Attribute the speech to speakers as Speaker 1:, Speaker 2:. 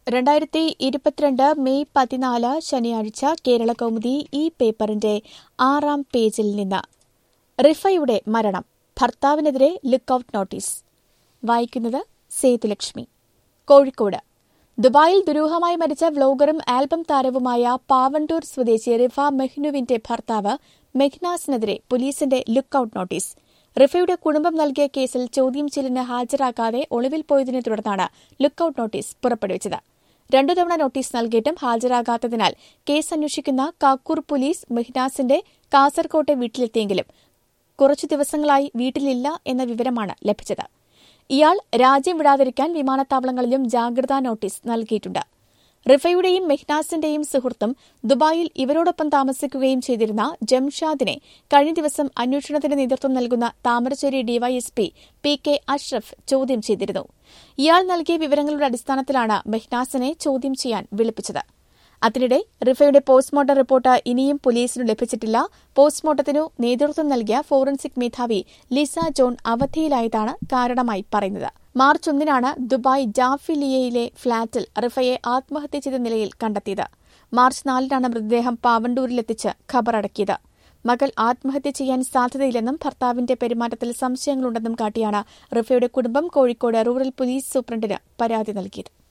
Speaker 1: രണ്ടായിരത്തി ഇരുപത്തിരണ്ട് മെയ് പതിനാല് ശനിയാഴ്ച കേരള കൗമുദി ഈ പേപ്പറിന്റെ ആറാം പേജിൽ നിന്ന് റിഫയുടെ മരണം ഭർത്താവിനെതിരെ ലുക്കൌട്ട് നോട്ടീസ് വായിക്കുന്നത് സേതുലക്ഷ്മി കോഴിക്കോട് ദുബായിൽ ദുരൂഹമായി മരിച്ച വ്ലോഗറും ആൽബം താരവുമായ പാവണ്ടൂർ സ്വദേശി റിഫ മെഹ്നുവിന്റെ ഭർത്താവ് മെഹ്നാസിനെതിരെ പോലീസിന്റെ ലുക്കൌട്ട് നോട്ടീസ് റിഫയുടെ കുടുംബം നൽകിയ കേസിൽ ചോദ്യം ചെയ്യലിന് ഹാജരാകാതെ ഒളിവിൽ പോയതിനെ തുടർന്നാണ് ലുക്കൌട്ട് നോട്ടീസ് പുറപ്പെടുവിച്ചത് രണ്ടു തവണ നോട്ടീസ് നൽകിയിട്ടും ഹാജരാകാത്തതിനാൽ കേസ് അന്വേഷിക്കുന്ന കാക്കൂർ പോലീസ് മെഹ്നാസിന്റെ കാസർകോട്ടെ വീട്ടിലെത്തിയെങ്കിലും കുറച്ചു ദിവസങ്ങളായി വീട്ടിലില്ല എന്ന വിവരമാണ് ലഭിച്ചത് ഇയാൾ രാജ്യം വിടാതിരിക്കാൻ വിമാനത്താവളങ്ങളിലും ജാഗ്രതാ നോട്ടീസ് നൽകിയിട്ടുണ്ട് റിഫയുടെയും മെഹ്നാസിന്റെയും സുഹൃത്തും ദുബായിൽ ഇവരോടൊപ്പം താമസിക്കുകയും ചെയ്തിരുന്ന ജംഷാദിനെ കഴിഞ്ഞ ദിവസം അന്വേഷണത്തിന് നേതൃത്വം നൽകുന്ന Thamarassery DYSP P K Ashraf ചോദ്യം ചെയ്തിരുന്നു ഇയാൾ നൽകിയ വിവരങ്ങളുടെ അടിസ്ഥാനത്തിലാണ് മെഹ്നാസിനെ ചോദ്യം ചെയ്യാൻ വിളിപ്പിച്ചത് അതിനിടെ റിഫയുടെ പോസ്റ്റ്മോർട്ടം റിപ്പോർട്ട് ഇനിയും പോലീസിനു ലഭിച്ചിട്ടില്ല പോസ്റ്റ്മോർട്ടത്തിനു നേതൃത്വം നൽകിയ ഫോറൻസിക് മേധാവി ലിസ ജോൺ അവധിയിലായതാണ് കാരണമായി പറയുന്നത് മാർച്ച് ഒന്നിനാണ് ദുബായ് ജാഫിലിയയിലെ ഫ്ളാറ്റിൽ റിഫയെ ആത്മഹത്യ ചെയ്ത നിലയിൽ കണ്ടെത്തിയത് മാർച്ച് നാലിനാണ് മൃതദേഹം പാവണ്ടൂരിലെത്തിച്ച് ഖബറടക്കിയത് മകൾ ആത്മഹത്യ ചെയ്യാൻ സാധ്യതയില്ലെന്നും ഭർത്താവിന്റെ പെരുമാറ്റത്തിൽ സംശയങ്ങളുണ്ടെന്നും കാട്ടിയാണ് റിഫയുടെ കുടുംബം കോഴിക്കോട് റൂറൽ പോലീസ് സൂപ്രണ്ടിന് പരാതി നൽകിയത്